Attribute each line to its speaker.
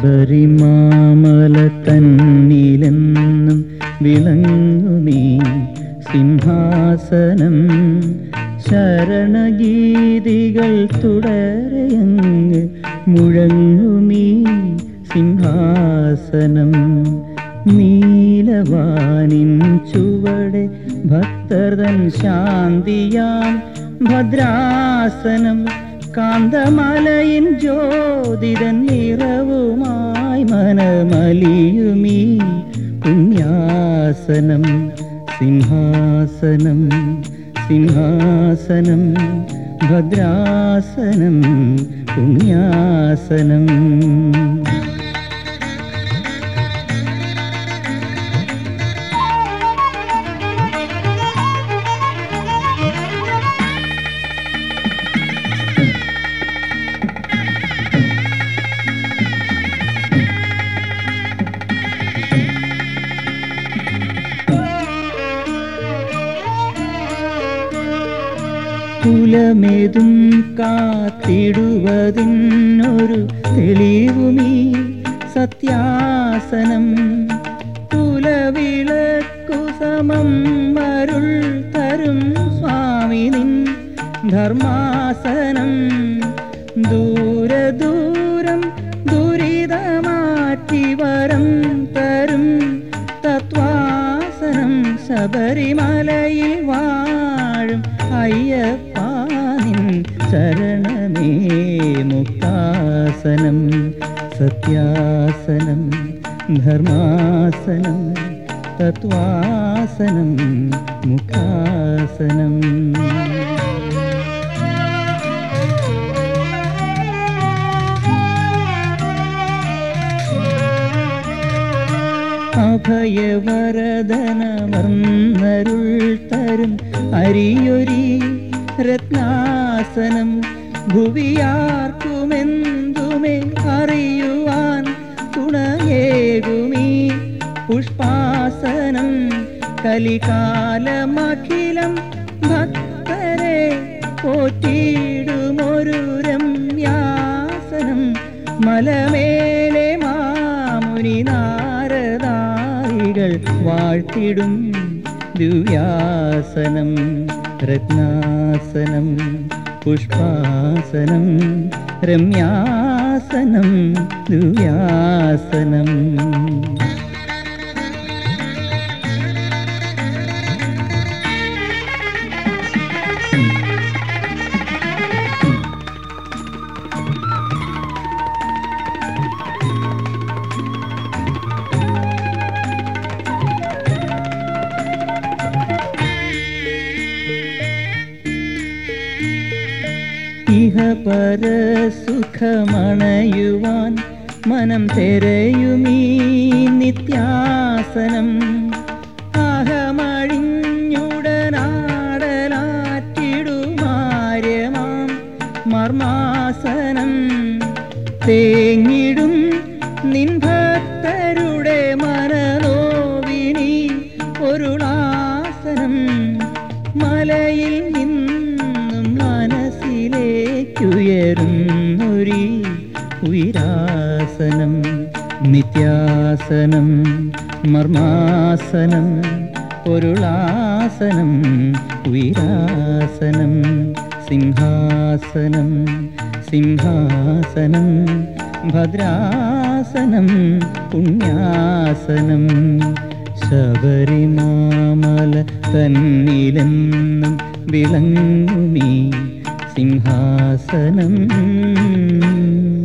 Speaker 1: ശബരിമാമല തന്നിലെന്നും വിളങ്ങുമീ സിംഹാസനം ശരണഗീതികൾ തുടരയങ്ങ് മുഴങ്ങുമീ സിംഹാസനം നീലവാനിൻ ചുവടെ ഭക്തർതൻ ശാന്തിയാം ഭദ്രാസനം കാന്തമലയിൻ ജ്യോതിതൻ നിറവുമായി മനമലിയുമീ പുണ്യാസനം സിംഹാസനം സിംഹാസനം ഭദ്രാസനം പുണ്യാസനം കുലമേതും കാത്തിടുവതിനൊരു തെളിവുമീ സത്യാസനം കുലവിളക്കു സമം മരുൾ തരും സ്വാമി നിൻ ധർമാസനം ദൂരെ ദൂരം ദുരിതമാറ്റി വരം തരും തത്വാസനം ശബരിമലയിൽ വാഴും അയ്യപ്പാനിൻ ശരണമേ മുക്താസനം സത്യാസനം ധർമാസനം തത്വാസനം മുക്താസനം അഭയവരദനമർന്നരുൾ തരും അരിയൊരി രത്നാസനം ഭുവിയാർക്കുമെന്തുമേ അറിയുവാൻ തുണയേകുമീ പുഷ്പാസനം കലികാലമഖിലം ഭക്തരെ പോറ്റിയിടുമൊരു രമ്യാസനം മലമേലെ മാമുനി നാരദായികൾ വാഴ്ത്തിടും ദിവ്യാസനം രത്നാസനം പുഷ്പാസനം രമ്യാസനം ദിവ്യാസനം ഇഹ പരസുഖമണയുവാൻ മനം തെരയുമീ നിത്യാസനം അഹമഴിഞ്ഞുടനാടലാറ്റിടുമാര്യമാം മർമാസനം തേങ്ങിടും നിൻ ഭക്തരുടെ മനനോവിനി ഒരുളാസനം മലയിൽ നിന്നും മനസ്സിലേക്കുയരുന്നൊരി ഉയരാസനം നിത്യാസനം മർമാസനം പൊരുളാസനം ഉയരാസനം സിംഹാസനം സിംഹാസനം ഭദ്രാസനം പുണ്യാസനം ശബരിമാമല തന്നിലെന്നും വിളങ്ങുമീ സിംഹാസനം